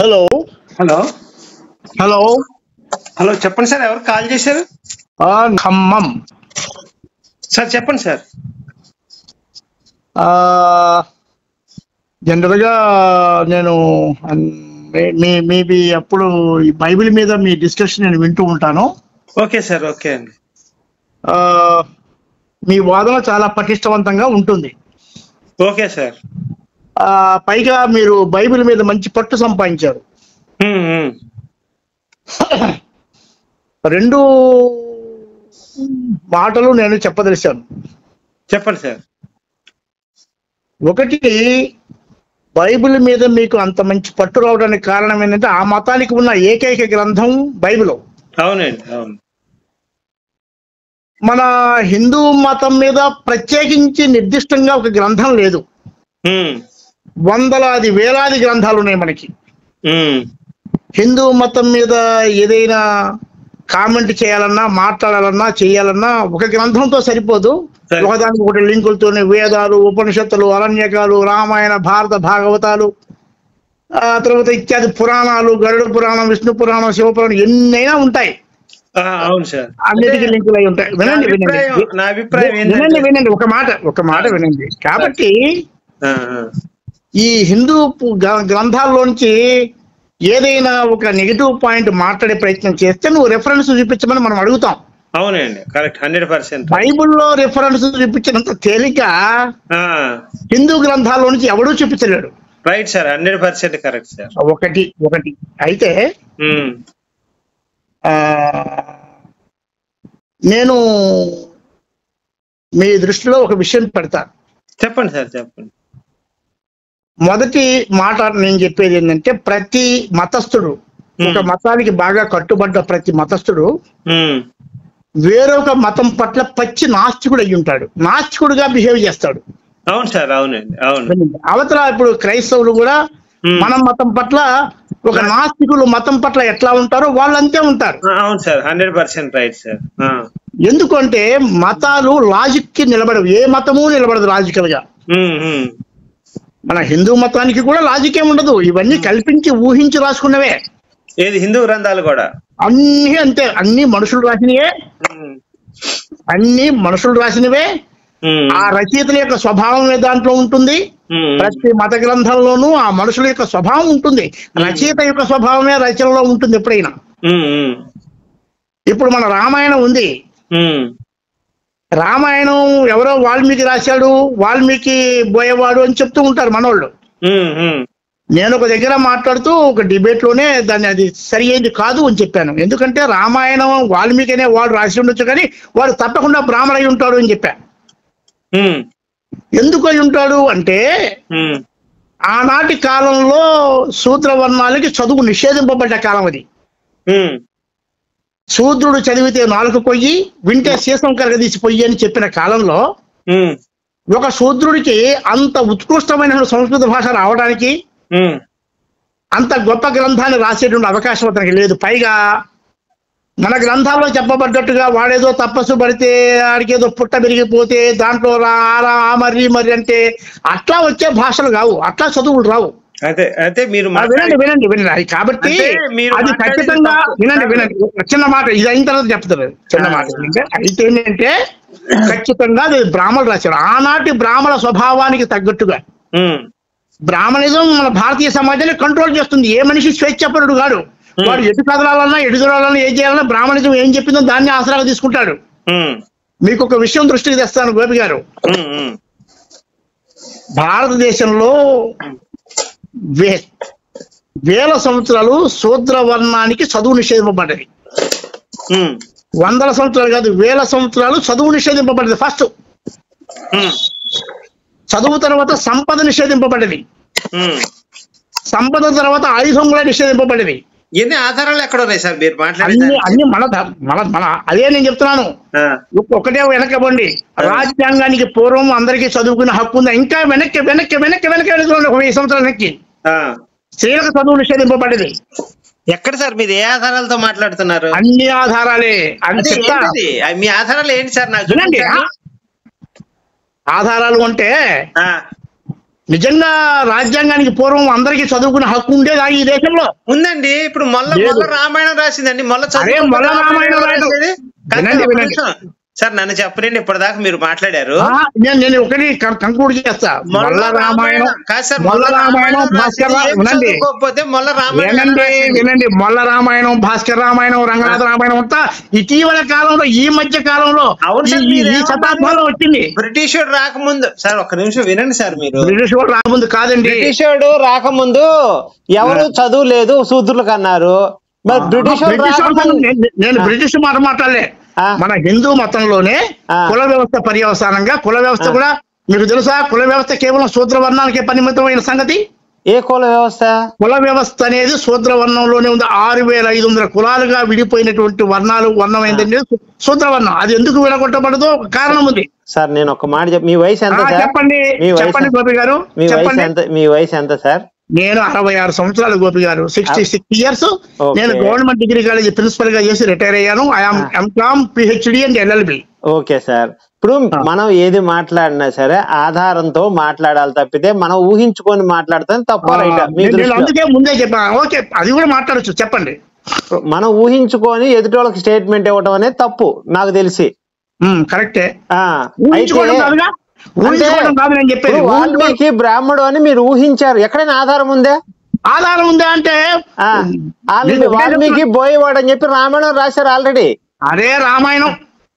Hello hello hello hello చెప్పండి sir ఎవరు call చేశారు ఆ, ఖమ్మం సార్ చెప్పండి సార్ ఆ, జనరల్గా నేను అన్- మీ- మీ మీది అప్పుడు ఈ బైబిల్ మీద మీ డిస్కషన్ నేను వింటూ ఉంటాను ఓకే సార్ ఓకే అండి ఆ, మీ వాదన చాలా పటిష్టవంతంగా ఉంటుంది ఓకే సార్ ఆ, పైగా మీరు బైబిల్ మీద మంచి పట్టు సంపాదించారు ఉమ్, ఉమ్. రెండు మాటలు నేను చెప్పదలిచాను చెప్పండి సార్ ఒకటి బైబిల్ మీద మీకు అంత మంచి పట్టు రావడానికి కారణం ఏంటంటే ఆ మతానికి ఉన్న ఏకైక గ్రంథం బైబిల్ అవునండి అవును మన హిందూ మతం మీద ప్రత్యేకించి నిర్దిష్టంగా ఒక గ్రంథం లేదు ఉమ్, వందలాది వేలాది గ్రంథాలు ఉన్నాయి మనకి ఉమ్, హిందూ మతం మీద ఏదైనా కామెంట్ చేయాలన్నా మాట్లాడాలన్నా చేయాలన్నా ఒక గ్రంథంతో సరిపోదు సరే. ఒకదానికి ఒకటి లింకులతోనే వేదాలు ఉపనిషత్తులు అరణ్యకాలు రామాయణ భారత భాగవతాలు ఆ తర్వాత ఇత్యాది పురాణాలు గరుడ పురాణం విష్ణు పురాణం శివపురాణం ఎన్నైనా ఉంటాయి ఆ, అవును సార్ అన్నిటికీ లింకులు అయి ఉంటాయి నా వినండి వినండి అభిప్రాయం నా అభిప్రాయం వినండి ఏంటంటే వినండి ఒక మాట ఒక మాట వినండి కాబట్టి ఆ, ఆ. ఈ హిందూ పు- గ్ర- గ్రంథాల్లోంచి ఏదైనా ఒక నెగిటివ్ పాయింట్ మాట్లాడే ప్రయత్నం చేస్తే నువ్వు రెఫరెన్స్ చూపించమని మనం అడుగుతాం అవునండి కరెక్ట్ హండ్రెడ్ పర్సెంట్ బైబిల్లో రెఫరెన్స్ చూపించినంత తేలిక హిందూ గ్రంథాల్లో నుంచి ఎవడూ చూపించలేడు right sir hundred percent correct sir ఒకటి ఒకటి అయితే ఉమ్, ఆ, నేను మీ దృష్టిలో ఒక విషయం పెడతా చెప్పండి సార్ చెప్పండి మొదటి మాట నేను చెప్పేది ఏంటంటే ప్రతి మతస్థుడు ఒక మతానికి బాగా కట్టుబడ్డ ప్రతి మతస్థుడు ఉమ్, వేరొక మతం పట్ల పచ్చి నాస్తికుడు అయి ఉంటాడు నాస్తికుడుగా బిహేవ్ చేస్తాడు అవును సార్ అవునండి అవును అవతల ఇప్పుడు క్రైస్తవులు కూడా ఉమ్. మన మతం పట్ల ఒక నాస్తికులు మతం పట్ల ఎట్లా ఉంటారో వాళ్ళు అంతే ఉంటారు ఆ, అవును sir hundred percent right sir ఆ, ఎందుకంటే మతాలు లాజిక్ కి నిలబడవు ఏ మతము నిలబడదు లాజికల్ గా ఉమ్, ఉమ్. మన హిందూ మతానికి కూడా లాజిక్ ఏమి ఉండదు ఇవన్నీ కల్పించి ఊహించి రాసుకున్నవే ఏది హిందూ గ్రంథాలు కూడా అన్ని అంతే అన్ని మనుషులు రాసినవే ఉమ్, అన్ని మనుషులు రాసినవే ఉమ్, ఆ రచయితల యొక్క స్వభావం దాంట్లో ఉంటుంది ఉమ్, ప్రతి మత గ్రంథంలోనూ ఆ మనుషుల యొక్క స్వభావం ఉంటుంది రచయిత యొక్క స్వభావమే రచనలో ఉంటుంది ఎప్పుడైనా ఉమ్, ఉమ్, ఇప్పుడు మన రామాయణం ఉంది ఉమ్, రామాయణం ఎవరో వాల్మీకి రాశాడు వాల్మీకి బోయేవాడు అని చెప్తూ ఉంటారు మనోళ్ళు ఉమ్, ఉమ్. నేను ఒక దగ్గర మాట్లాడుతూ ఒక డిబేట్ లోనే దాన్ని అది సరి అయింది కాదు అని చెప్పాను ఎందుకంటే రామాయణం వాల్మీకి అనే వాడు రాసి ఉండొచ్చు కానీ వాడు తప్పకుండా బ్రాహ్మణ అయి ఉంటాడు అని చెప్పా ఉమ్, ఎందుకు అయి ఉంటాడు అంటే ఉమ్, ఆనాటి కాలంలో శూద్రవర్ణాలకి చదువు నిషేధింపబడ్డ కాలం అది ఉమ్, శూద్రుడు చదివితే నాలుగు పొయ్యి వింటే సీసం కరగదీసి పొయ్యి అని చెప్పిన కాలంలో ఉమ్, ఒక శూద్రుడికి అంత ఉత్కృష్టమైన సంస్కృత భాష రావడానికి ఉమ్, అంత గొప్ప గ్రంథాన్ని రాసేటువంటి అవకాశం అతనికి లేదు పైగా మన గ్రంథాల్లో చెప్పబడ్డట్టుగా వాడేదో తపస్సు పడితే ఆడికి ఏదో పుట్ట విరిగిపోతే దాంట్లో రా రా, ఆ మర్రి మర్రి అంటే అట్లా వచ్చే భాషలు కావు అట్లా చదువులు రావు అయితే అయితే మీరు ఆ, వినండి వినండి వినండి అది కాబట్టి అంటే మీరు అది మాట్లాడేది ఖచ్చితంగా తప్పు. వినండి వినండి ఒక చిన్న మాట ఇది అయిన తర్వాత చెప్తారు చిన్న మాట ఏంటంటే అయితే ఏంటంటే ఖచ్చితంగా అది బ్రాహ్మణులు రాశారు ఆనాటి బ్రాహ్మణ స్వభావానికి తగ్గట్టుగా ఉమ్, బ్రాహ్మణిజం మన భారతీయ సమాజాన్ని కంట్రోల్ చేస్తుంది ఏ మనిషి స్వేచ్ఛపరుడు కాడు వాడు ఎటు కదలాలన్నా ఎటు దొరాలన్నా ఏం చేయాలన్నా బ్రాహ్మణిజం ఏం చెప్పిందో దాన్ని ఆసరాగా తీసుకుంటాడు ఉమ్, మీకు ఒక విషయం దృష్టికి తెస్తాను గోపి గారు ఉమ్, ఉమ్, భారతదేశంలో వే వేల సంవత్సరాలు శూద్ర వర్ణానికి చదువు నిషేధింపబడ్డది ఉమ్, వందల సంవత్సరాలు కాదు వేల సంవత్సరాలు చదువు నిషేధింపబడ్డది ఫస్ట్ ఉమ్, చదువు తర్వాత సంపద నిషేధింపబడ్డది ఉమ్. సంపద తర్వాత ఆయుధం కూడా నిషేధింపబడ్డది ఎన్ని ఆధారాలు ఎక్కడ ఉన్నాయి సార్ మీరు అన్ని మాట్లాడేది అన్ని మన ధ- మన మన అదే నేను చెప్తున్నాను ఆ, ఒకటే వెనకబండి రాజ్యాంగానికి పూర్వం అందరికీ చదువుకునే హక్కు ఉంది ఇంకా వెనక్కి వెనక్కి వెనక్కి వెనక్కి వెనక్కి ఒక వెయ్యి సంవత్సరాల వెనక్కి ఆ. స్త్రీలకు చదువు నిషేధింపబడ్డది ఎక్కడ సార్ మీరు ఏ ఆధారాలతో మాట్లాడుతున్నారు అన్ని ఆధారాలే అని అంటే చెప్తా ఏంటిది? అవి మీ ఆధారాలు ఏంటి సార్ నాకు వినండి చూపించండి. ఆధారాలు అంటే ఆ, నిజంగా రాజ్యాంగానికి పూర్వం అందరికీ చదువుకునే హక్కు ఉండేదా ఈ దేశంలో ఉందండి ఇప్పుడు మొల్ల లేదు. మొల్ల రామాయణం రాసిందండి మొల్ల అరే, చదువుకుంటే మొల్ల రామాయణం రాయడం. రాసేది? కాదు, వినండి, ఒక్క వినండి. నిమిషం. సార్ నన్ను చెప్పలేండి ఇప్పటిదాకా మీరు మాట్లాడారు ఆ, నేను నేను ఒకటి కంక్లూడ్ చేస్తా మొల్ల రామాయణం కాదు సార్ మొల్ల రామాయణం భాస్కర్ రా- ఏం వినండి చదువుకోకపోతే మొల్ల రామాయణం వినండి రాసింది. వినండి మొల్ల రామాయణం భాస్కర్ రామాయణం రంగనాథ రామాయణం అంతా ఇటీవల కాలంలో ఈ మధ్య కాలంలో అవును సార్, ఈ- ఈ- ఈ మీరేమన్నారు? శతాబ్దంలో వచ్చింది బ్రిటిష్ వాడు రాకముందు సార్ ఒక్క నిమిషం వినండి సార్ మీరు బ్రిటిష్ వాళ్ళు రాముందు కాదండి బ్రిటిష్ వాడు రాకముందు ఎవరు చదువు లేదు శూద్రులకు అన్నారు మరి బ్రిటిష్ వాడు బ్రిటిష్ వాళ్ళు రాకముందు నేను- నేను బ్రిటిష్ మాట మాట్లాడలే ఆ. మన హిందూ మతంలోనే ఆ. కుల వ్యవస్థ పర్యవసానంగా కుల వ్యవస్థ కూడా మీకు తెలుసా కుల వ్యవస్థ కేవలం శూద్ర వర్ణానికే పరిమితమైన సంగతి ఏ కుల వ్యవస్థ కుల వ్యవస్థ అనేది శూద్ర వర్ణంలోనే ఉంది ఆరు వేల ఐదు వందల కులాలుగా విడిపోయినటువంటి వర్ణాలు వర్ణం ఏంటంటే శూద్ర వర్ణం అది ఎందుకు విడగొట్టబడదో ఒక కారణం ఉంది సార్ నేను ఒక మాట చెప్ మీ వయసు ఎంత ఆ, సార్ చెప్పండి మీ వయసు చెప్పండి ఎంత? గోపి గారు మీ వయసు చెప్పండి ఎంత మీ వయసు ఎంత సార్ నేను అరవై ఆరు సంవత్సరాలు Gopi garu sixty six years Okay. నేను గవర్నమెంట్ డిగ్రీ కాలేజ్ ప్రిన్సిపల్ గా చేసి రిటైర్ అయ్యాను I'm MCom PhD and LLB okay sir ఇప్పుడు మనం ఏది మాట్లాడినా సరే ఆధారంతో మాట్లాడాలి తప్పితే మనం ఊహించుకొని మాట్లాడతాం తప్ప రైట్ మీ నేను దృష్టిలో అందుకే ముందే చెప్పాను ఓకే అది కూడా మాట్లాడొచ్చు చెప్పండి మనం ఊహించుకొని ఎదుటి వాళ్ళకి స్టేట్మెంట్ ఇవ్వడం అనేది తప్పు నాకు తెలిసి ఉమ్, కరెక్టే ఆ ఊహించుకోవడం అయితే కాదుగా ఊహించుకోవడం కాదు నేను చెప్పేది ఇప్పుడు ఊహించుకో- వాల్మీకి బ్రాహ్మడు అని మీరు ఊహించారు ఎక్కడైనా ఆధారం ఉందే ఆధారం ఉందా అంటే ఆ, ఆల్రెడీ నేను వాల్మీకి బోయేవాడు అని చెప్పి రామాయణం రాశారు ఆల్రెడీ అదే రామాయణం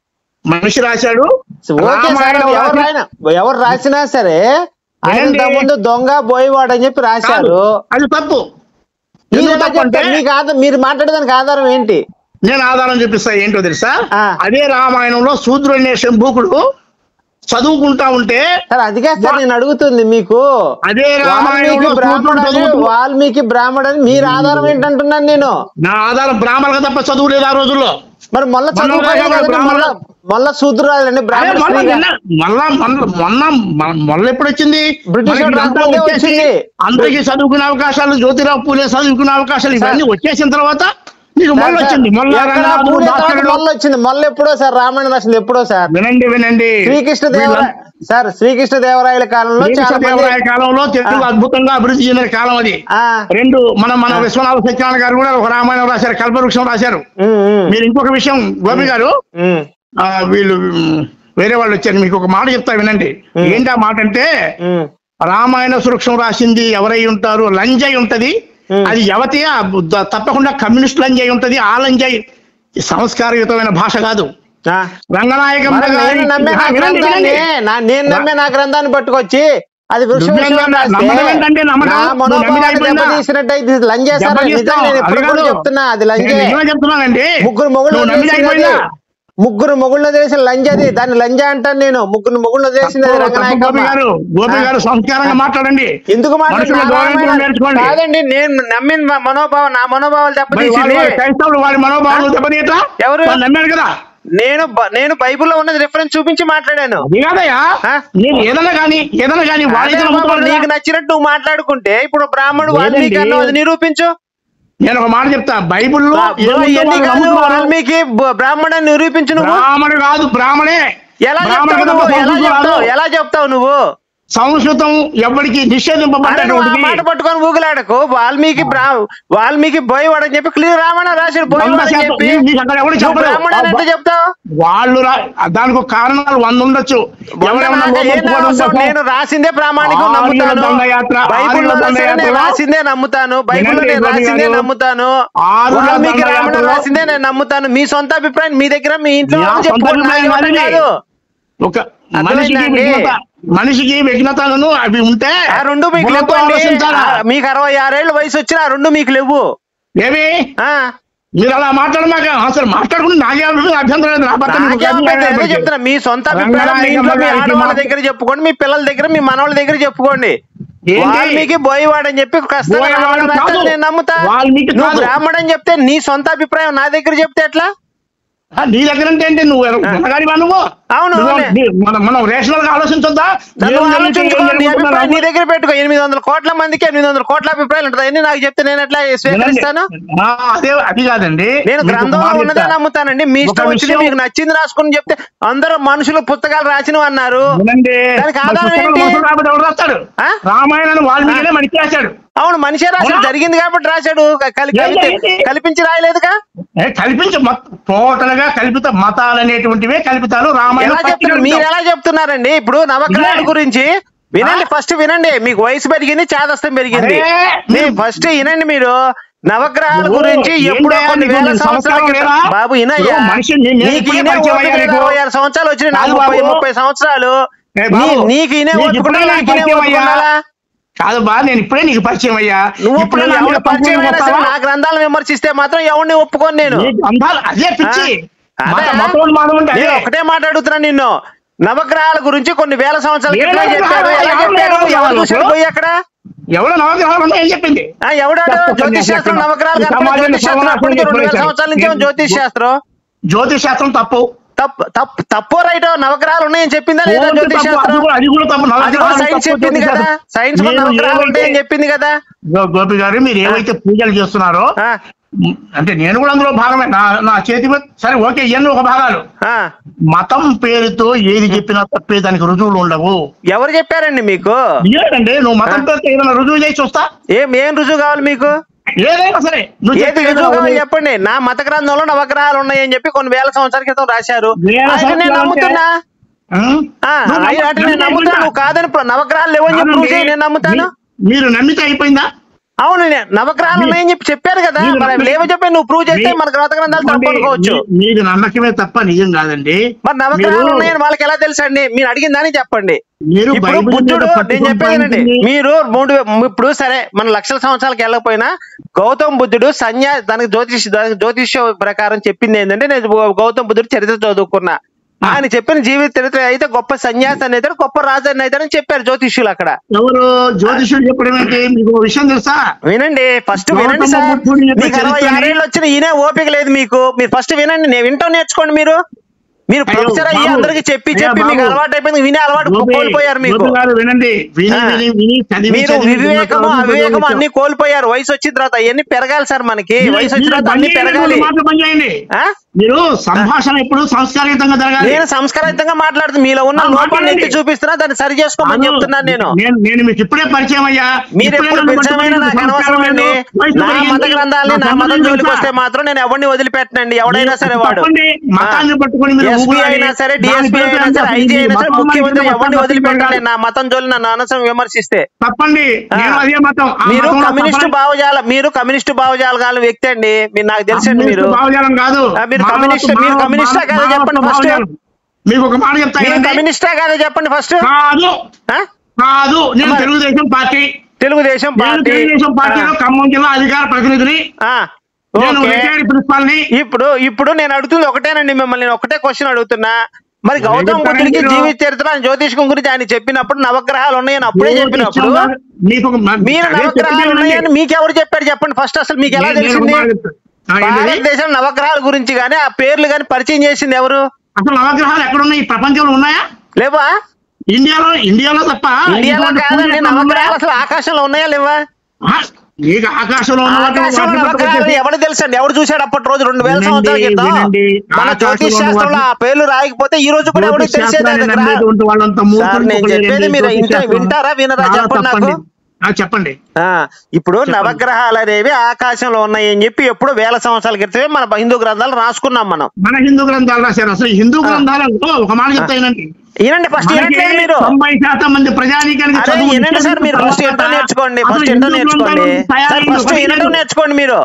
మనిషి రాశాడు ఓకే సార్ రామాయణం అది ఎవరు రాసి- రాయన ఎవరు రాసినా సరే ఆయన వినండి. ముందు దొంగ బోయేవాడు అని చెప్పి కాదు, రాశారు అది తప్పు మీరు ఎందుకు ఎలా తప్పు అంటే చెప్తారు? మీకు ఆధారం మీరు మాట్లాడేదానికి ఆధారం ఏంటి నేను ఆధారం చూపిస్తా ఏంటో తెలుసా ఆ. అదే రామాయణంలో శూద్రుడు అనే శంభూకుడు చదువుకుంటా ఉంటే సార్ అదిగా సార్ నేను అడుగుతుంది మీకు అదే వాల్మీకి రామాయణంలో బ్రాహ్మడు శూద్రుడు అని చదువుతూ వాల్మీకి బ్రాహ్మడు అని మీరు ఆధారం ఏంటంటున్నాను నేను నా ఆధారం బ్రాహ్మణులకు తప్ప చదువు లేదు ఆ రోజుల్లో మరి మొల్ల మన చదువుకోవాలి దగ్గర కదండి, బ్రాహ్మణ- మొల్ల మొల్ల శూద్రాలండి అదే బ్రాహ్మణ మొన్న స్త్రీగా. నిన్న- మొన్న మొన్న మొన్న మొన్న- మొన్న ఎప్పుడు వచ్చింది బ్రిటిష్ మనకి వాడు ఇదంతా రాకముందే వచ్చేసి వచ్చింది. అందరికీ చదువుకునే అవకాశాలు జ్యోతిరావు పూలే చదువుకునే అవకాశాలు ఇవన్నీ వచ్చేసిన తర్వాత నీకు మొన్న సార్, వచ్చింది మొల్ల ఎక్కడ రంగనాథుడు, పూలే తర్వాత భాస్కరుడు. మొల్ల వచ్చింది మొల్ల ఎప్పుడో సార్ రామాయణ రాసింది ఎప్పుడో సార్ వినండి వినండి శ్రీకృష్ణ దేవరాయ సార్ శ్రీకృష్ణ దేవరాయల కాలంలో చాలా మంది శ్రీకృష్ణదేవరాయ కాలంలో తెలుగు అద్భుతంగా అభివృద్ధి చెందిన కాలం అది ఆ, రెండు మన మన విశ్వనాథ సత్యనారాయణ గారు కూడా ఒక రామాయణం రాశారు కల్పవృక్షం రాశారు ఉమ్, ఉమ్, మీరు ఇంకొక విషయం గోపి గారు ఉమ్, ఆ, వీళ్ళు మ్, వేరే వాళ్ళు వచ్చారు మీకు ఒక మాట చెప్తా వినండి ఏంటి ఆ మాట అంటే ఉమ్. రామాయణ సురక్షం రాసింది ఎవరై ఉంటారు లంజయ్ ఉంటది Hmm. అది యవతి ఆ ద- తప్పకుండా కమ్యూనిస్ట్ లంజయ్ ఉంటది ఆ లంజయ్ సంస్కారయుతమైన భాష కాదు ఆ. రంగనాయకం మరి నేను నమ్మే నా గ్రంథాన్ని నా- నేను నమ్మే నా గ్రంథాన్ని పట్టుకొచ్చి అది వృక్ష నువ్వు విషయం నమ్మ- రాస్తే నమ్మడం ఏంటంటే నమ్మడం. నా నువ్వు నమ్మిన మనోభావాన్ని అయిపోయిందా? దెబ్బతీసినట్టయితే ఇది లంజే సార్ నిజంగా నేను ఎప్పుడు కూడా చెప్తున్నా అది లంజే చెప్తున్నానండి ముగ్గురు మొగుళ్ళు నువ్వు నమ్మిన వదిలేసింది అయిపోయిందా అది. ముగ్గురు మొగుళ్ళు వదిలేసిన లంజది దాన్ని లంజ అంటాను నేను ముగ్గురు మొగుళ్ళు వదిలేసింది అది తప్పు, తప్పు, గోపి రంగనాయకమ్మ గారు గోపి ఆ. గారు సంస్కారంగా మాట్లాడండి ఎందుకు మనుషుల గౌరవం మాట్లాడుతున్నా నేర్చుకోండి కాదండి నేను నమ్మిన మా మనోభావం నా మనోభావాలు మరి దెబ్బతీసింది వాళ్ళు- వాళ్ళు క్రైస్తవులు వాడి మనోభావాలు దెబ్బతీయట్లా ఎవరు? వాళ్ళు నమ్మారు కదా నేను బ- నేను బైబిల్లో ఉన్నది రిఫరెన్స్ చూపించి మాట్లాడాను అది కాదయ్యా ఆ? నేను ఏదైనా కానీ ఏదైనా కానీ వాడి అదే బాబు, నీకు నచ్చినట్టు నువ్వు మాట్లాడుకుంటే ఇప్పుడు బ్రాహ్మణుడు లేదండి. వాల్మీకి అన్నావు అది నిరూపించు నేను ఒక మాట చెప్తా బైబిల్లో బా- ఏముందో ఇవన్నీ వాళ్ళు కాదు నమ్ముతున్నారు. వాల్మీకి బ- బ్రాహ్మణుడు నిరూపించు నువ్వు బ్రాహ్మణుడు కాదు బ్రాహ్మణే ఎలా బ్రాహ్మణుడు చెప్తావు నువ్వు తప్ప ఎలా సంస్కృతం చెప్తావు రాదు. ఎలా చెప్తావు నువ్వు సంస్కృతం ఎవరికి అరే నువ్వు ఆ నిషేధింపబడ్డటువంటిది మాట పట్టుకొని ఊగులాడకు వాల్మీకి బ్రా వాల్మీకి బోయవాడు అని చెప్పి క్లియర్ రామణ రాశాడు వంద బోయవాడు అని శాతం చెప్పి నీ- నీకు అక్కడ ఎవరు నువ్వు చెప్పలేదు. బ్రాహ్మణుడు అని ఎంత చెప్తావు వాళ్ళు రా- దానికి ఒక కారణాలు వంద ఉండొచ్చు ఎవరెవరన్నా వంద నాకే ఏం లోపలికి అవసరం? పోవడం నేను రాసిందే ప్రామాణికం ఆర్యుల నమ్ముతాను దండయాత్ర, బైబిల్లో ఆర్యుల రాసిందే నేను దండయాత్రలో- రాసిందే నమ్ముతాను బైబిల్లో వినండి, నేను గోపి రాసిందే గారు. నమ్ముతాను ఆర్యుల వాల్మీకి రామణ దండయాత్రలో- రాసిందే నేను నమ్ముతాను మీ సొంత అభిప్రాయం మీ దగ్గర మీ ఇంట్లో నా వాళ్ళు సొంత చెప్పుకోండి నాకు అభిప్రాయం ఇవ్వడం కాదు ఇది. కాదు ఒక అర్థమైందా మనిషికి అండి? విఘ్నత మనిషికి విఘ్నతలను అవి ఉంటే ఆ రెండు మీకు బుర్రతో లేవండి ఆలోచించాలా? మీకు అరవై ఆరేళ్ళు వయసు వచ్చినా ఆ రెండు మీకు లేవు ఏమి ఆ మీరు అలా మాట్లాడమాక అసలు మాట్లాడుకుంటే నాకే అభ్యంతరం లేదు నా భర్త మీకు నాకేం అభ్యంతరం పెద్ద ఏదో లేదు. చెప్తున్నా మీ సొంత అభిప్రాయం మీ రంగనాయకమ్మ ఇంట్లో మీ గారికి ఆడవాళ్ళ మాత్రం- దగ్గర చెప్పుకోండి మీ పిల్లల దగ్గర మీ మనవాళ్ళ దగ్గర చెప్పుకోండి ఏంటి? వాల్మీకి బోయవాడు అని చెప్పి ఖచ్చితంగా బోయవాడు రామాయణం రాస్తే కాదు. నేను నమ్ముతా వాల్మీకి నువ్వు కాదు. బ్రాహ్మణ్ అని చెప్తే నీ సొంత అభిప్రాయం నా దగ్గర చెప్తే ఎట్లా ఆ, నీ దగ్గర అంటే ఏంటి నువ్వు గుణగాడివా నువ్వు అవును, నువ్వు- అవునే. నీ- మనం మనం రేషనల్ గా ఆలోచించొద్దా నన్ను దేవుని గురించి ఏం ఆలోచించుకో, నీ జరుగుతుందో అభిప్రాయం నీ నాకు- దగ్గర పెట్టుకో ఎనిమిది వందల కోట్ల మందికి ఎనిమిది వందల కోట్ల అభిప్రాయాలు ఉంటుంది అన్ని నాకు చెప్తే నేను ఎట్లా స్వీకరిస్తాను ఆ, అదే అది కాదండి నేను మీకు ఒక గ్రంథంలో మాట ఉన్నదే చెప్తా. నమ్ముతానండి మీ ఇష్టం ఒక వచ్చింది విషయం- మీకు నచ్చింది రాసుకుని చెప్తే అందరూ మనుషులు పుస్తకాలు రాసినవి అన్నారు వినండి దానికి మరి ఆధారం పుస్తకంలో ఏంటి? మనుషులు రాబట్టి ఎవడు రాస్తాడు ఆ? రామాయణాన్ని వాల్మీకినే మనకి రాశాడు అవును మనిషే రాశాడు అవునా? జరిగింది కాబట్టి రాశాడు క- కలి- ఏం కల్పి- జరిగింది? కల్పించి రాయలేదుగా ఏ, కల్పించ టోటల్ గా కల్పిత మతాలు అనేటువంటివే కల్పితాలు రామాయణం ఎలా చెప్తున్నారు మీరు ఎలా చెప్తున్నారండి ఇప్పుడు నవగ్రహాల ఇదే. గురించి వినండి ఆ? ఫస్ట్ వినండి మీకు వయసు పెరిగింది చాదస్తం పెరిగింది అరే, మీ మీరు- ఫస్ట్ వినండి మీరు నవగ్రహాల నువ్వు గురించి ఏంటి ఎప్పుడో కొన్ని నీకు వేల కొన్ని సంవత్సరాల సంవత్సరాలు క్రితం లేవా? బాబు వినయ్యా ఇప్పుడు మనిషి నీ- నేను నీకు ఇప్పుడే ఇనే పరిచయం ఓపిక అయ్యా లేదు. నీకు. ఇరవై ఆరు సంవత్సరాలు వచ్చినాయి నాకు కాదు ముప్పై బాబు. ముప్పై సంవత్సరాలు ఏ బాబు, నీ- నీకు ఇనే నీకు ఓపిక ఇప్పుడే ఉండాలా? నాకు నాకు ఇనే పరిచయం ఓపిక అయ్యా. ఉండాలా? కాదు బా నేను ఇప్పుడే నీకు పరిచయం అయ్యా నువ్వు ఇప్పుడే ఇప్పుడు నా మీద ఎవరు పరిచయం కంప్లైంట్ అయినా సరే వస్తావా? నా గ్రంథాలను విమర్శిస్తే మాత్రం ఎవరిని ఒప్పుకోను నేను నీ గ్రంథాలు అదే పిచ్చి ఆ? మత అదే? మతం మానవం అంటే నేను అదే. ఒకటే మాట్లాడుతున్నా నిన్ను నవగ్రహాల గురించి కొన్ని వేల సంవత్సరాల ఏ క్రితమే చెప్పాడు నవగ్రహాలు? ఎలా ఎవరు చెప్పాడు ఎవరు నవగ్రహాలు? చూశాడు పోయి అక్కడ ఎవడో నవగ్రహాలు ఉన్నాయని చెప్పింది ఆ, ఎవడాడు చెప్పండి, జ్యోతిష్ శాస్త్రం చెప్పండి. నవగ్రహాలు ఈ కనపడే సమాజాన్ని జ్యోతిష్ శాస్త్రం సర్వనాశనం అప్పటికే రెండు వేల చేశారు. సంవత్సరాల నుంచి నేను- జ్యోతిష్ శాస్త్రం జ్యోతిష్ శాస్త్రం తప్పు తప్పు తప్పు తప్పో రైటో నవగ్రహాలు ఉన్నాయని చెప్పిందా లేదా పూర్తి జ్యోతిష్ తప్పు. అది శాస్త్రం కూడా- అది కూడా తప్పు అది కూడా నవగ్రహాలు సైన్స్ తప్పు, చెప్పింది జ్యోతిష్ కదా శాస్త్రం. సైన్స్ కూడా మీరు నవగ్రహాలు ఏవైతే- ఉంటాయని చెప్పింది కదా గో- గోపి గారు మీరు ఏవైతే పూజలు చేస్తున్నారో ఆ, మ్, అంటే నేను కూడా అందులో భాగమే నా నా చేతి మీద సరే ఓకే ఇవన్నీ ఒక భాగాలు ఆ. మతం పేరుతో ఏది చెప్పినా తప్పే దానికి రుజువులు ఉండవు ఎవరు చెప్పారండి మీకు ఏంటంటే నువ్వు మతం పేరుతో ఏదైనా రుజువు చేసి వస్తా ఏం ఏం రుజువు కావాలి మీకు ఏదైనా సరే నువ్వు ఏది చెప్పే రుజువు కావాలి ఏదైనా చెప్పండి నా మత గ్రంథంలో నవగ్రహాలు ఉన్నాయని చెప్పి కొన్ని వేల సంవత్సరాల క్రితం రాశారు వేల అది నేను సంవత్సరాలు నమ్ముతున్నా ఉం? ఆ, నువ్వు అయ్యి అంటే నేను నమ్మితే నమ్ముతాను అయిపోయిందా? నువ్వు కాదని ప్ర- నవగ్రహాలు లేవని చెప్పి ప్రూవ్ చేయి నేను నమ్ముతాను మీ- మీరు నమ్మితే అయిపోయిందా అవును నేను నవగ్రహాలు మీ- ఉన్నాయని చెప్పి చెప్పారు కదా మీరు మరి నమ్మి- లేవో చెప్పి నువ్వు ప్రూవ్ చేస్తే మీ- మన గ్రంథ గ్రంథాలు తప్పు మీ- అనుకోవచ్చు మీ- మీకు నమ్మకమే తప్ప నిజం కాదండి మరి నవగ్రహాలు మీరు- ఉన్నాయని వాళ్ళకి ఎలా తెలుసండి మీరు అడిగిందని చెప్పండి మీరు ఇప్పుడు బైబిల్ మీద బుద్ధుడు నేను పట్టుకొని చెప్పేదేనండి పోయింది. మీరు మూడు ఇప్పుడు సరే మన లక్షల సంవత్సరాలకు వెళ్ళకపోయినా గౌతమ్ బుద్ధుడు సన్యా దానికి జ్యోతిష్ దానికి జ్యోతిష్య ప్రకారం చెప్పింది ఏంటంటే నేను గౌతమ్ బుద్ధుడు చరిత్ర చదువుకున్నా ఆయన చెప్పిన జీవిత చరిత్ర అయితే గొప్ప సన్యాసి అని అయితే గొప్ప రాజు అని అయితే చెప్పారు జ్యోతిష్యులు అక్కడ ఎవరు జ్యోతిషుడు చెప్పడం ఏంటి మీకు ఒక విషయం తెలుసా వినండి ఫస్ట్ గౌతమ వినండి సార్ బుద్ధుడి యొక్క మీకు అరవై చరిత్రని- ఆరేళ్ళు వచ్చిన ఈయనే ఓపిక లేదు మీకు మీరు ఫస్ట్ వినండి నేను వింటాం నేర్చుకోండి మీరు మీరు అయ్యో, ప్రొఫెసర్ అయ్యి బాబు. అందరికి చెప్పి అయ్యా, చెప్పి మీకు బాబు. అలవాటు అయిపోయింది వినే అలవాటు గోపి- కోల్పోయారు మీకు గోపి గారు వినండి విని ఆ. విని విని చదివి మీరు చదివి వివేకము విన్న తర్వాత అవివేకము వచ్చాం. అన్ని కోల్పోయారు వయసు వచ్చిన తర్వాత అవన్నీ పెరగాలి సార్ మనకి మీరు- వయసు వచ్చిన మీరు తర్వాత అన్ని బంద్ చేయండి, పెరగాలి మాటలు బంద్ చేయండి. ఆ? మీరు సంభాషణ ఎప్పుడు సంస్కారయుతంగా జరగాలి నేను సంస్కారయుతంగా మాట్లాడుతూ మీలో ఉన్న ఆ, లోపాన్ని మాట్లాడండి. ఎత్తి చూపిస్తున్నా దాన్ని సరి చేసుకోమని కాదు, చెప్తున్నాను నేను నేను నేను మీకు ఇప్పుడే పరిచయం అయ్యా మీరు ఇప్పుడే ఎప్పుడు నన్ను పరిచయమైన పట్టుకొని నాకు సంస్కారం అనవసరం అండి లేదు, వయసు నా పెరిగింది, మత గ్రంథాలని నా మతం సంబంధం జోలికి తెలుసా? వస్తే మాత్రం నేను ఎవరిని వదిలిపెట్టనండి ఎవడైనా సరే వాడు తప్పండి, మతాన్ని పట్టుకొని మీరు ఎస్పీ ఊగులాడి, అయినా సరే దాని డిఎస్పీ పేరుతో అయినా సరే అసలు ఐజీ ఈ అయినా సరే మతం ముఖ్యమంత్రి మతం ఎవరిని మతం వదిలిపెట్టండి నా మతం జోలి నన్ను అనవసరం విమర్శిస్తే తప్పండి ఆ. నేను అదే మతం ఆ మీరు మతంలో కమ్యూనిస్టు తప్పని- భావజాల మీరు కమ్యూనిస్టు భావజాల వ్యక్తి అండి మీరు నాకు తెలుసండి మీరు కమ్యూనిస్టు భావజాలం కాదు ఆ, మీరు మానవత్వ- కమ్యూనిస్ట్- మీరు మానవ- కమ్యూనిస్టా కాదా మానవత్వ చెప్పండి ఫస్ట్? భావజాలం. మీకు ఒక మాట చెప్తా మీరు వినండి. కమ్యూనిస్టా కాదో చెప్పండి ఫస్ట్ కాదు ఆ? కాదు నేను మరి- తెలుగుదేశం పార్టీ తెలుగుదేశం నేను పార్టీ తెలుగుదేశం పార్టీలో ఖమ్మం జిల్లా అధికార ప్రతినిధిని ఆ, నేను ఓకే. రిటైర్డ్ ప్రిన్సిపాల్ ని ఇప్పుడు ఇప్పుడు నేను అడుగుతుంది ఒకటేనండి మిమ్మల్ని నేను ఒకటే క్వశ్చన్ అడుగుతున్నా మరి ఏం గౌతమ్ చెప్తారండి బుద్ధుడికి మీరు? జీవిత చరిత్ర ఆయన జ్యోతిష్కం గురించి ఆయన చెప్పినప్పుడు నవగ్రహాలు ఉన్నాయని అప్పుడే చెప్పినప్పుడు మీకు ఒక మ- మీరు అదే నవగ్రహాలు చెప్తున్నానండి. ఉన్నాయని మీకు ఎవరు చెప్పారు చెప్పండి ఫస్ట్ అసలు మీకు ఎలా నేను- నేను ఒక తెలిసింది మాట చెప్తా. ఆ, ఏంటిది? భారతదేశం నవగ్రహాల గురించి గానీ ఆ పేర్లు గానీ పరిచయం చేసింది ఎవరు అసలు నవగ్రహాలు ఎక్కడ ఉన్నాయి ఈ ప్రపంచంలో ఉన్నాయా లేవా ఇండియాలో ఇండియాలో తప్ప ఇండియాలో ఇటువంటి కాదండి పూజలు నవగ్రహాలు ఉన్నాయా? అసలు ఆకాశంలో ఉన్నాయా లేవా ఆ, మీకు ఆకాశంలో ఉన్న వాటిని ఆకాశంలో వాటిని నవగ్రహాలు పట్టుకొచ్చేసి- ఎవరు తెలుసండి ఎవరు చూశాడు అప్పటి రోజు రెండు వేల వినండి, సంవత్సరాల క్రితం వినండి. మన ఆకాశంలో జ్యోతిష్ ఉన్న శాస్త్రంలో ఆ వాటిని- పేర్లు రాయకపోతే ఈ రోజు కూడా ఎవరికి జ్యోతిష్ తెలిసేది శాస్త్రాన్ని అది గ్రహ- నమ్మేటువంటి వాళ్ళంతా మూర్ఖులు, సార్, నేను ఇంకొకరు చెప్పేది ఏంటి? మీరు జ్యోతిష్ ఇంత శాస్త్రం. వింటారా, వినరా చాలా చెప్పండి నాకు. తప్పండి. ఆ, చెప్పండి ఆ ఇప్పుడు నవగ్రహాలు అనేవి ఆకాశంలో ఉన్నాయి అని చెప్పి ఎప్పుడు వేల సంవత్సరాల క్రితమే మన హిందూ గ్రంథాలు రాసుకున్నాం మనం మన హిందూ గ్రంథాలు రాశారు అసలు ఈ హిందూ గ్రంథాలలో ఒక మాట చెప్తాయినండి వినండి ఫస్ట్ వినట్లేదు మీరు తొంభై శాతం మంది ప్రజానీకానికి అరే చదువు వినండి సార్ మీరు ఫస్ట్ తర్వాత ఏంటో నేర్చుకోండి అసలు ఫస్ట్ ఏంటో హిందూ నేర్చుకోండి గ్రంథాలు సార్ తయారైంది ఫస్ట్ ఒకటి వినటం లేదు. నేర్చుకోండి మీరు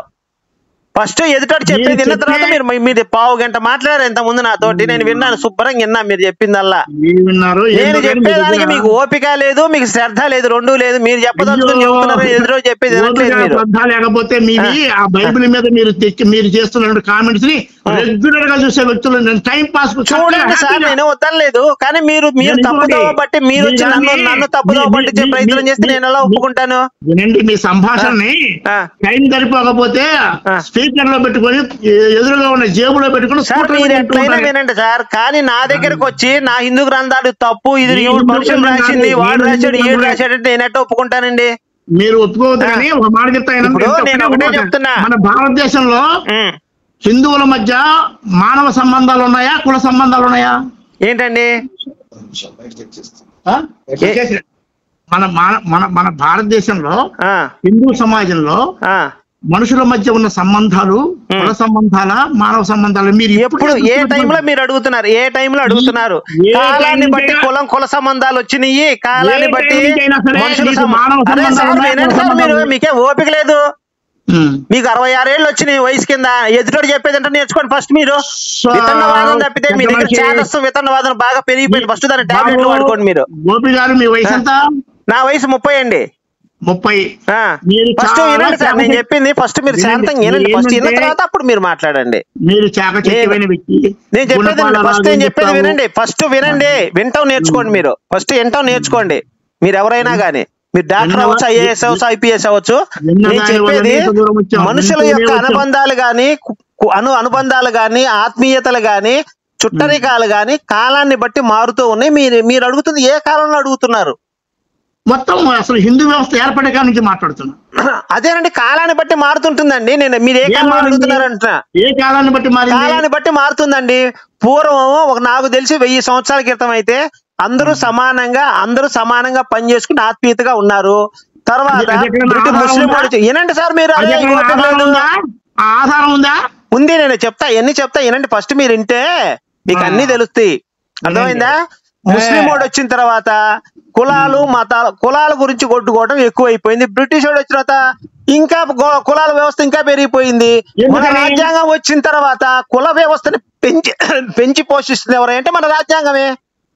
ఫస్ట్ ఎదుటాడు చెప్పేది మీరు విన్న తర్వాత చెప్పే- మీరు మీరు పావు గంట మాట్లాడారు ఇంత ముందు నాతోటి నేను విన్నాను శుభ్రంగా విన్నా మీరు చెప్పిందల్లా ఏం విన్నారు ఏం నేను విన్నారు? చెప్పేదానికి మీరు మీకు ఓపిక లేదు మీకు శ్రద్ధ లేదు రెండు లేదు మీరు చెప్పదలుచుకుని అయ్యో, చెప్తున్నారు ఎదురు చెప్పేది వినట్లేదు ఓపిక, మీరు శ్రద్ధ లేకపోతే మీది ఆ బైబిల్ మీద మీరు తెచ్చి మీరు చేస్తున్న కామెంట్స్ ని రెగ్యులర్ గా చూసే వ్యక్తులు నేను టైం పాస్ చూడండి సార్ నేను వద్దలేదు కానీ మీరు మీరు నేను తప్పుదోవ ఇంకోటి, బట్టి మీరు వచ్చి మీ నన్ను దాన్ని- నన్ను తప్పుదోవ మీ- పట్టించే మీ- ప్రయత్నం మీ- చేస్తే నేను ఎలా మీ- ఒప్పుకుంటాను వినండి మీ సంభాషణని ఆ. టైం సరిపోకపోతే ఆ. స్పీకర్ లో పెట్టుకొని ఎ- ఎదురుగా ఉన్న జేబులో పెట్టుకొని సార్ స్కూటర్ మీరు మీద ఎట్లయినా పెట్టుకుంటారు. వినండి సార్ కానీ నా దగ్గరకు వచ్చి నా హిందూ గ్రంథాలు తప్పు ఇది మీ ఎవడు హిందూ మనుషులు గ్రంథాలు రాసింది కాదు, వాడు నేను రాశాడు హిందూ ఏడు గ్రంథాలు రాశాడు అంటే నేను ఎట్ట ఒప్పుకుంటానండి మీరు ఒప్పుకోవద్దు కానీ ఒక మాట చెప్తాను ఇప్పుడు ఎంత నేను ఒకటే ఒకటే మాట. చెప్తున్నా. మన భారతదేశంలో ఉమ్. హిందువుల మధ్య మానవ సంబంధాలు ఉన్నాయా కుల సంబంధాలు ఉన్నాయా ఏంటండి ఆ? మన మన- మన మన భారతదేశంలో ఆ హిందూ సమాజంలో ఆ మనుషుల మధ్య ఉన్న సంబంధాలు కుల సంబంధాల మానవ సంబంధాలు మీరు ఎప్పుడు ఏ టైంలో మీరు అడుగుతున్నారు ఏ టైంలో అడుగుతున్నారు ఏ కాలాన్ని బట్టి టైంకైనా- కులం కుల సంబంధాలు వచ్చినాయి కాలాన్ని ఏ బట్టి టైంకైనా సరే మనుషుల మీకు సంబ- మానవ అరే సంబంధాలు సార్ ఉన్నాయి, వినండి కుల సార్ మీరు సంబంధాలు మీకే ఓపిక లేదు ఉమ్. మీకు అరవై ఆరేళ్ళు వచ్చినాయి వయసు కింద ఎదుటోడు చెప్పేది అంటే నేర్చుకోండి ఫస్ట్ మీరు సో, వితండవాదం తప్పితే మీ దగ్గర కొంతమందికి- చేదస్సు వితండవాదం బాగా పెరిగిపోయింది ఫస్ట్ దాని టాబ్లెట్లు బాబు, వాడుకోండి మీరు గోపి గారు మీ వయసు ఎంత నా వయసు ముప్పై అండి ముప్పై ఆ. మీరు ఫస్ట్ చాలా వినండి సార్ నేను చాకచక్య- చెప్పింది ఫస్ట్ మీరు వినండి. శాంతంగా వినండి ఫస్ట్ విన్న ఏమంటే- తర్వాత అప్పుడు మీరు మాట్లాడండి మీరు చాకచక్యమైన వ్యక్తి నేను చెప్పేది గుణపాల ఫస్ట్ నేను రాజు చెప్పేది చెప్తావు. వినండి ఫస్ట్ వినండి వింటాం నేర్చుకోండి మీరు ఫస్ట్ వింటాం నేర్చుకోండి మీరు ఎవరైనా గానీ మీరు డాక్టర్ విన్నవా? అవ్వచ్చు ఐఏఎస్ అవ్వచ్చు ఐపీఎస్ అవ్వచ్చు విన్న నేను దాని చెప్పేది వల్లనే ఇంత దూరం వచ్చాం. మనుషుల వింటూనే యొక్క వచ్చాం. అనుబంధాలు గాని కు- కు- అను అనుబంధాలు గాని ఆత్మీయతలు గాని చుట్టరికాలు గాని కాలాన్ని బట్టి మారుతూ ఉన్నాయి మీరు మీరు అడుగుతుంది ఏ కాలంలో అడుగుతున్నారు మొత్తం అసలు హిందూ వ్యవస్థ ఏర్పడే కాడ నుంచి మాట్లాడుతున్నా అదేనండి కాలాన్ని బట్టి మారుతుంటుందండి నేను మీరు ఏ ఏం కాలంలో మారింది? అడుగుతున్నారు అంటున్నా ఏ కాలాన్ని బట్టి మారింది కాలాన్ని బట్టి మారుతుందండి పూర్వం ఒక నాకు తెలిసి వెయ్యి సంవత్సరాల క్రితం అయితే అందరూ సమానంగా అందరూ సమానంగా పనిచేసుకుని ఆత్మీయతగా ఉన్నారు తర్వాత అది- అది ఎక్కడైనా బ్రిటిష్ ఆధారం ముస్లిం ఉందా? వాడు వచ్చి- వినండి సార్ మీరు అది అదే ఎక్కడైనా ఓపిక ఆధారం లేదు. ఉందా ఆ ఆధారం ఉందా ఉంది నేను చెప్తా ఎన్ని చెప్తా వినండి ఫస్ట్ మీరు వింటే మీకు ఆ. అన్ని తెలుస్తాయి అర్థమైందా ముస్లిం వాడు వచ్చిన తర్వాత కులాలు మతాలు కులాల గురించి కొట్టుకోవడం ఎక్కువైపోయింది బ్రిటిష్ వాడు వచ్చిన తర్వాత ఇంకా గో- కులాల వ్యవస్థ ఇంకా పెరిగిపోయింది మన ఎందుకని? రాజ్యాంగం వచ్చిన తర్వాత కుల వ్యవస్థని పెంచి పెంచి పోషిస్తుంది ఎవరంటే మన రాజ్యాంగమే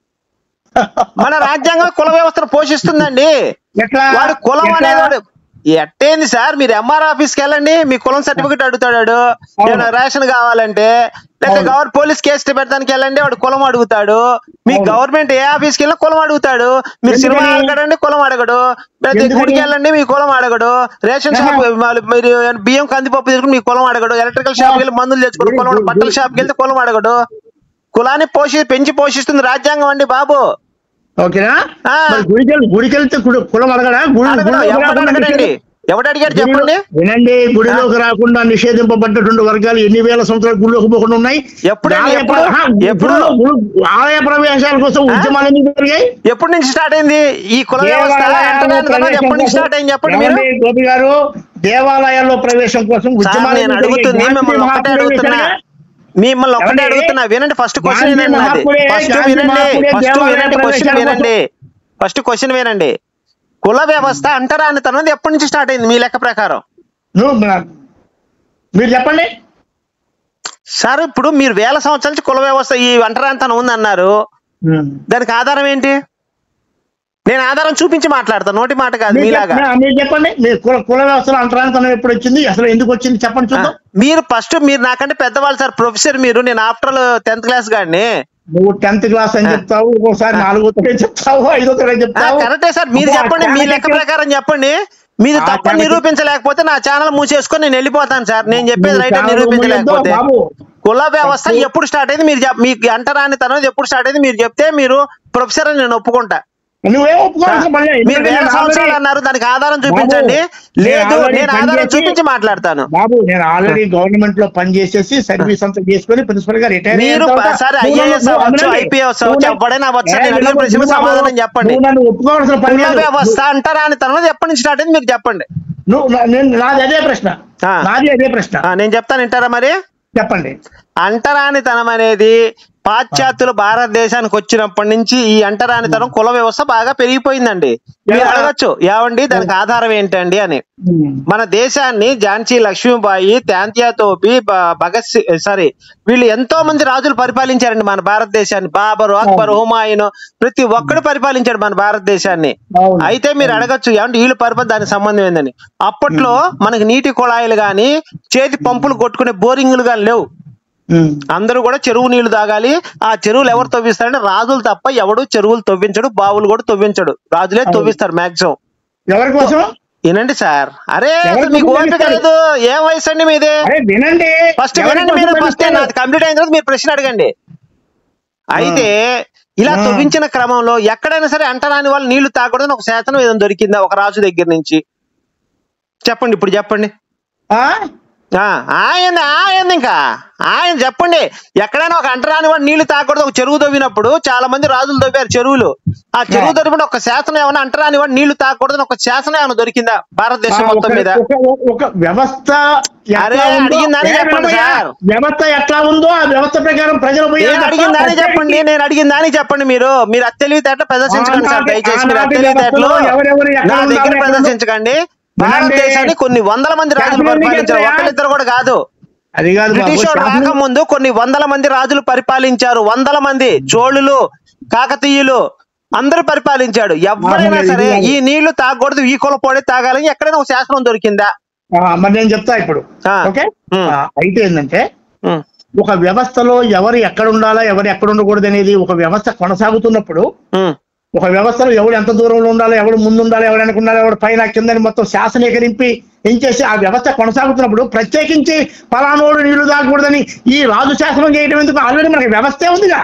మన రాజ్యాంగం కుల వ్యవస్థను పోషిస్తుందండి ఎట్లా వాడు కులం ఎట్లా? అనేవాడు ఎట్టేంది సార్ మీరు ఎంఆర్ ఆఫీస్ కి వెళ్ళండి మీ కులం సర్టిఫికేట్ అడుగుతాడు వాడు. ఏమైనా రేషన్ కావాలంటే లేకపోతే అవును. గవర్నమెంట్ పోలీస్ కేసు పెడతానికి వెళ్ళండి వాడు కులం అడుగుతాడు మీ అవును. గవర్నమెంట్ ఏ ఆఫీస్ కి వెళ్ళినా కులం అడుగుతాడు మీరు సినిమా ఎందుకని? అడగడండి కులం అడగడు లేకపోతే ఎందుకని? గుడికి వెళ్ళండి మీ కులం అడగడు రేషన్ ఆహా. షాప్ వాళ్ళు మీరు బియ్యం కందిపప్పు తీసుకుని మీ కులం అడగడు ఎలక్ట్రికల్ షాప్ వెళ్ళి మందులు తెచ్చుకోడు కులం అడగడు. బట్టల షాప్ కి వెళ్తే కులం అడగడు కులాన్ని పోషి పెంచి పోషిస్తుంది రాజ్యాంగం అండి బాబు ఓకేనా ఆ. మరి గుడికి వెళ్- గుడికి వెళ్తే కుడి- కులం అడగడా గుడి అడగడు గుడిలోకి ఎవరు రాకుండా అడగడండి నిషేధం- ఎవడు అడిగాడు గుడిలో- చెప్పండి వినండి గుడిలోకి రాకుండా నిషేధింపబడ్డటువంటి వర్గాలు ఎన్ని వేల సంవత్సరాలు గుడిలోకి పోకుండా ఉన్నాయి ఎప్పుడండి? ఆలయ ప్ర- ఎప్పుడు? ఆహా, ఎప్పుడు? గుడిలో- గుడి- ఆలయ ప్రవేశాల కోసం ఉద్యమాలు ఎందుకు జరిగాయి ఎప్పుడు నుంచి స్టార్ట్ అయింది ఈ కుల వ్యవస్థ దేవాలయాల్లో అంటరానితనం ప్రవేశం ఎప్పటి నుంచి కోసం- స్టార్ట్ అయింది చెప్పండి మీరు ఏమండి గోపి గారు దేవాలయాల్లో ప్రవేశం కోసం సార్ ఉద్యమాలు నేను ఎందుకు అడుగుతుంది జరిగాయి? మిమ్మల్ని గాంధీ ఒక్కటే మహాత్ముడే అడుగుతున్నా చేశాడుగా? మిమ్మల్ని ఒక్కటే ఏమండి? అడుగుతున్నా వినండి ఫస్ట్ క్వశ్చన్ గాంధీ వినండి నాది మహాత్ముడే, ఫస్ట్ గాంధీ వినండి మహాత్ముడే ఫస్ట్ దేవాలయ వినండి క్వశ్చన్ ప్రవేశాల వినండి ఫస్ట్ క్వశ్చన్ వినండి కుల వ్యవస్థ అంటరానితనం అనేది ఎప్పటి నుంచి స్టార్ట్ అయింది మీ లెక్క ప్రకారం నువ్వు నా- మీరు చెప్పండి సార్ ఇప్పుడు మీరు వేల సంవత్సరాల నుంచి కుల వ్యవస్థ ఈ అంటరానితనం ఉంది అన్నారు దానికి ఆధారం ఏంటి నేను ఆధారం చూపించి మాట్లాడతాను నోటి మాట కాదు మీరు మీలాగా చెప్ప- మీరు చెప్పండి మీరు కుల కుల వ్యవస్థలో అంతరాంతరం ఎప్పుడు వచ్చింది అసలు ఎందుకు వచ్చింది చెప్పండి ఆ, చూద్దాం మీరు ఫస్ట్ మీరు నాకంటే పెద్దవాళ్ళు సార్ ప్రొఫెసర్ మీరు నేను ఆఫ్టర్ టెన్త్ క్లాస్ గాడిని నువ్వు టెన్త్ క్లాస్ అని చెప్తావు ఒక్కోసారి నాలుగో తరగతి చెప్తావు ఐదో తరగతి చెప్తావు కరెక్టే సార్ మీరు అబ్బా, చెప్పండి మీ చాలా లెక్క చెప్పారు. ప్రకారం చెప్పండి మీరు ఆ తప్ప చాలా నిరూపించలేకపోతే నా ఛానల్ మూసేసుకొని నేను వెళ్ళిపోతాను సార్ నేను చెప్పేది నువ్వు రైట్ ఛానల్ నిరూపించలేకపోతే బాబు. కుల వ్యవస్థ తప్పు. ఎప్పుడు స్టార్ట్ అయింది మీరు చెప్- మీకు అంటరాని తనం ఎప్పుడు స్టార్ట్ అయింది మీరు చెప్తే మీరు ప్రొఫెసర్ అని నేను ఒప్పుకుంటా నువ్వేం ఒప్పుకోవాల్సిన పని లేదు. మీరు వేల ఎందుకంటే సంవత్సరాలు నేను అన్నారు దానికి ఆధారం చూపించండి బాబు, లేదు నేను already నేను పని ఆధారం చేసి- చూపించి మాట్లాడతాను బాబు నేను ఆల్రెడీ గవర్నమెంట్ లో పని చేసేసి సర్వీస్ అంతా చేసుకొని ప్రిన్సిపల్ గా రిటైర్ మీరు సరే ఐఏఎస్ అవ్వచ్చు ఐపీఎస్ అవ్వచ్చు ఎవడైనా అవ్వచ్చు నేను అడిగిన ప్రశ్నకు సమాధానం చెప్పండి నన్ను ఒప్పుకోవాల్సిన పని కుల లేదు. వ్యవస్థ అంటరాని తనం ఎప్పటి నుంచి స్టార్ట్ అయింది మీరు చెప్పండి నువ్వు నా- నేను నాది అదే ప్రశ్న ఆ. నాది అదే ప్రశ్న ఆ, నేను చెప్తాను వింటారా మరి చెప్పండి అంటరానితనం అనేది పాశ్చాత్యులు భారతదేశానికి వచ్చినప్పటి నుంచి ఈ అంటరానితనం కుల వ్యవస్థ బాగా పెరిగిపోయిందండి మీరు ఎలా? అడగచ్చు ఏమండి దానికి ఆధారం ఏంటండి అని మన దేశాన్ని ఝాన్సీ లక్ష్మీబాయి తాంత్యా తోపి బ- భగత్ సి- సారీ వీళ్ళు ఎంతో మంది రాజులు పరిపాలించారండి మన భారతదేశాన్ని బాబరు అక్బర్ హుమాయూన్ ప్రతి ఒక్కడు పరిపాలించాడు మన భారతదేశాన్ని అవును. అయితే మీరు అడగచ్చు ఏమంటే వీళ్ళు పరిపాలన దానికి సంబంధం ఏందని అప్పట్లో మనకి నీటి కుళాయిలు గాని చేతి పంపులు కొట్టుకునే బోరింగ్లు గాని లేవు ఉమ్. అందరూ కూడా చెరువు నీళ్లు తాగాలి ఆ చెరువులు ఎవరు తవ్విస్తారంటే రాజులు తప్ప ఎవడు చెరువులు తవ్వించడు బావులు కూడా తవ్వించడు రాజులే అవును. తవ్విస్తారు మాక్సిమం ఎవరి కోసం వినండి సార్ అరే ఎవరు అసలు మీకు తవ్వించారు? ఓపిక లేదు ఏం వయసు అండి మీది అరే వినండి ఫస్ట్ ఎవరి వినండి కోసం మీరు ఫస్ట్ తవ్విస్తారు? నాది కంప్లీట్ అయిన తర్వాత మీరు ప్రశ్న అడగండి అయితే ఇలా ఆ. తవ్వించిన క్రమంలో ఎక్కడైనా సరే అంటరాని వాళ్ళు నీళ్లు తాగకూడదని ఒక శాసనం ఏదైనా దొరికిందా ఒక రాజు దగ్గర నుంచి చెప్పండి ఇప్పుడు చెప్పండి ఆ? ఆ, ఆయన ఆయన ఇంకా ఆయన చెప్పండి ఎక్కడైనా ఒక అంటరాని వాడు నీళ్లు తాగకూడదు ఒక చెరువు తవ్వినప్పుడు చాలా మంది రాజులు తవ్వారు చెరువులు ఆ చెరువు ఆ. తవ్వినప్పుడు ఒక శాసనం ఏమైనా అంటరాని వాడు నీళ్లు తాగకూడదని ఒక శాసనం ఏమైనా దొరికిందా ఆ, భారతదేశం ఒక- మొత్తం మీద ఒక- ఒక వ్యవస్థ ఎట్లా అరే, ఉందో- అడిగిందని ఏ చెప్పండి వినమయ్యా? సార్. వ్యవస్థ ఎట్లా ఉందో ఆ వ్యవస్థ ప్రకారం ప్రజలు పోయారు నేను తప్ప అడిగిన దాని ప్రత్యేకించి- చెప్పండి నేను అడిగిన దాని చెప్పండి మీరు మీరు అత్తెలివితేటలు ప్రదర్శించకండి సార్ ఆనాటి- దయచేసి మీరు ఆనాటి అత్తెలివితేటలు వ్యవస్థలో ఎవరెవరు ఎక్కడ నా దగ్గర ఉండాలి, ప్రదర్శించకండి వినండి. భారతదేశాన్ని కొన్ని వందల మంది రాజులు శాసనం పరిపాలించారు ఎన్నికయ్యా? ఒకళ్ళిద్దరు కూడా కాదు అది కాదు బాబు, బ్రిటిష్ వాడు శాసనం- రాకముందు కొన్ని వందల మంది రాజులు పరిపాలించారు వందల మంది చోళులు కాకతీయులు అందరూ పరిపాలించాడు ఎవరైనా అవును, సరే ఇది- ఈ నీళ్లు తాగకూడదు ఈ కులపోడే తాగాలని ఎక్కడైనా ఒక శాసనం దొరికిందా ఆ, మరి నేను చెప్తా ఇప్పుడు ఆ. Okay um. ఆ, అయితే ఏంటంటే ఉమ్, ఒక వ్యవస్థలో ఎవరు ఎక్కడ ఉండాలా ఎవరు ఎక్కడ ఉండకూడదు అనేది ఒక వ్యవస్థ కొనసాగుతున్నప్పుడు ఉమ్, ఒక వ్యవస్థలో ఎవడు ఎంత దూరంలో ఉండాలి ఎవడు ముందు ఉండాలి ఎవడు వెనక ఉండాలి ఎవడు పైన కిందని మొత్తం శాసనీకరించి ఏం చేసి ఆ వ్యవస్థ కొనసాగుతున్నప్పుడు ప్రత్యేకించి ఫలానోడు నీళ్లు తాగకూడదని ఈ రాజు శాసనం చేయడం ఎందుకు ఆల్రెడీ మనకి వ్యవస్థే ఉందిగా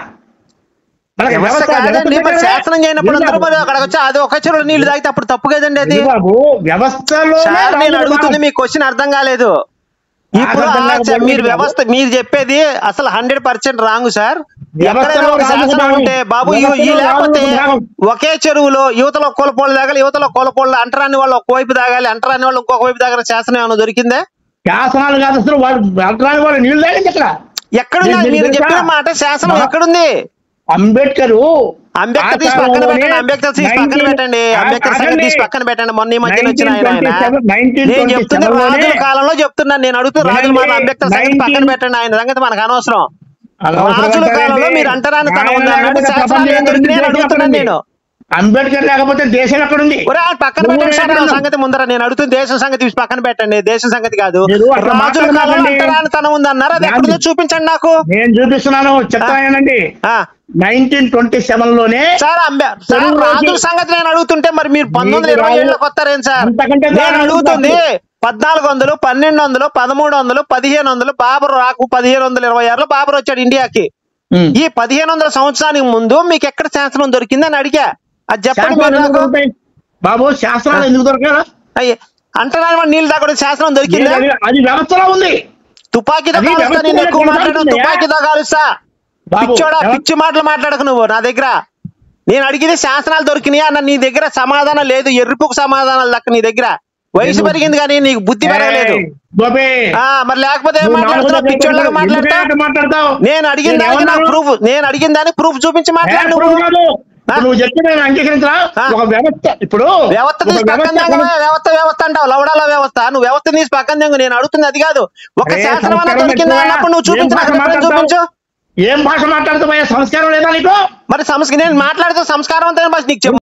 మనకి వ్యవస్థ వ్యవస్థ- కాదండి వ్యవస్థ మరి ప్రకారమే- శాసనం చేయనప్పుడు అందరూ ఎందుకు? మరి అక్కడికి వచ్చి అది ఒక చెరువు నీళ్లు తాగితే అప్పుడు తప్పు కదండి అది ఇది బాబు వ్యవస్థలో సార్ నేను అడుగుతుంది మీ క్వశ్చన్ అర్థం కాలేదు ఇప్పుడు అర్థం ఆ కాకపోతే చ- మీరు మీకు వ్యవస్థ మీరు చెప్పేది అసలు హండ్రెడ్ పర్సెంట్ రాంగ్ సార్ వ్యవస్థలో ఎక్కడైనా ఒక రాజు శాసనం భాగం. ఉంటే బాబు ఈ- ఈ వ్యవస్థలో లేకపోతే రాజు భాగం. ఒకే చెరువులో యువతలో కోలపోళ్ళు తాగాలి యువతలో కోలపోళ్ళు అంటరాని వాళ్ళు ఒక వైపు తాగాలి అంటరాని వాళ్ళు ఇంకొక వైపు తాగిన శాసనం ఏమైనా దొరికిందా శాసనాలు కాదు అసలు వాడు అంటరాని వాళ్ళు నీళ్లు తాగింది ఇక్కడ ఎక్కడుంది మీరు మీరు తెలుసా? చెప్పిన మాట శాసనం మా- ఎక్కడుంది అంబేద్కర్ అంబేద్కర్ తీసి పక్కన పెట్టండి అంబేద్కర్ తీసి పక్కన పెట్టండి అంబేద్కర్ సంగతి తీసి పక్కన పెట్టండి మొన్న ఈ మధ్యన వచ్చిన ఆయన ఆయన 1927 నేను చెప్తున్నా 1927 రాజుల కాలంలో చెప్తున్నాను నేను అడుగుతున్నా రాజుల మాట వినండి, అంబేద్కర్ సంగతి 19 పక్కన పెట్టండి ఆయన సంగతి మనకు అనవసరం అనవసరం రాజుల అంటారేంటి? కాలంలో మీరు అంటరాని తనం ఆయన ఉంది అన్నాడు లేకపోతే శాసనాలు ప్రపంచం ఏం దొరికినాయి అని ఎక్కడుంది? అడుగుతున్నాను నేను అంబేద్కర్ లేకపోతే దేశం ఎక్కడుంది ఒరే ఆ పక్కన నువ్వు పెట్టండి సార్ నా ఎక్కడున్నావు? సంగతి ముందర నేను అడుగుతున్న దేశం సంగతి తీసి పక్కన పెట్టండి దేశం సంగతి కాదు మీరు అట్లా రాజుల కాలంలో మాట్లాడమాకండి. అంటరాని తనం ఉంది అన్నారు అది ఎక్కడుందో గాంధీ- చూపించండి నాకు నేను చూపిస్తున్నాను చెప్తానండి ఆ నైన్టీన్ ట్వంటీ సెవెన్ లోనే సార్ అంబే సార్ తెలుగు రాజుల రోజు- సంగతి నేను అడుగుతుంటే మరి మీరు పంతొమ్మిది వందల మీకు ఇరవై రాదు. ఏళ్ళకి వస్తారేం సార్ అంతకంటే నేను దారుణం అడుగుతుంది కాదు. పద్నాలుగు వందలు పన్నెండు వందలు పదమూడు వందలు పదిహేను వందలు బాబర్ రాకు పదిహేను వందల ఇరవై ఆరులో బాబర్ వచ్చాడు ఇండియాకి ఉమ్. ఈ పదిహేను వందల సంవత్సరానికి ముందు మీకు ఎక్కడ శాసనం దొరికింది అని అడిగా అది చెప్పండి శాసనాలు మీరు ఎందుకు నాకు దొరుకుతాయి? బాబు శాస్త్రాలు ఎందుకు దొరకాలా అయ్యే అంటరాని వాడు నీళ్ళు తాగడం శాసనం దొరికిందా అది అది వ్యవస్థలో ఉంది తుపాకీతో అది కాలుస్తా నేను వ్యవస్థలో ఎక్కువ మాట్లాడను కొనసాగుతుందయ్యా. తుపాకీతో కాలుస్తా బాబు, పిచ్చోడా వ్యవ- పిచ్చి మాటలు మాట్లాడకు నువ్వు నా దగ్గర నేను అడిగింది శాసనాలు దొరికినాయి అన్న నీ దగ్గర సమాధానం లేదు ఎర్రిపుకు సమాధానాలు దక్క నీ దగ్గర వయసు ఎందుకు? పెరిగింది కానీ నీకు బుద్ధి పెరగలేదు ఏయ్, గోపి, ఆ మరి లేకపోతే ఏం నువ్వు నాలుగు మాట్లాడుతున్నావు దగ్గర పిచ్చోళ్ళగా ఎందుకు మాట్లాడతావు అట్లా మాట్లాడతావు నేను అడిగిన నేను దానికి నాకు ఏమన్నాను? ప్రూఫ్ నేను అడిగిన దానికి ప్రూఫ్ చూపించి ఏ, మాట్లాడు ఇప్పుడు నువ్వు కాదు. ఆ? ఇప్పుడు నువ్వు చెప్తే నేను అంగీకరించరా ఆ. ఒక వ్యవస్థ ఇప్పుడు వ్యవస్థ ఒక తీసి పక్కన వ్యవస్థ తెంగవా? వ్యవస్థ వ్యవస్థ అంటావు లవడాల వ్యవస్థ నువ్వు వ్యవస్థ తీసి పక్కన తెంగు నేను అడుగుతుంది అది కాదు ఒక అరే, శాసనం అన్న సంస్కారం దొరికిందా ఎక్కువ. అన్నప్పుడు నువ్వు ఏం చూపించు భాష నాకు reference మాట్లాడతావు? చూపించు ఏం భాష మాట్లాడుతావా సంస్కారం లేదా నీకు మరి సంస్క నేను మాట్లాడితే సంస్కారం అంతా భాష నీకు చెప్పు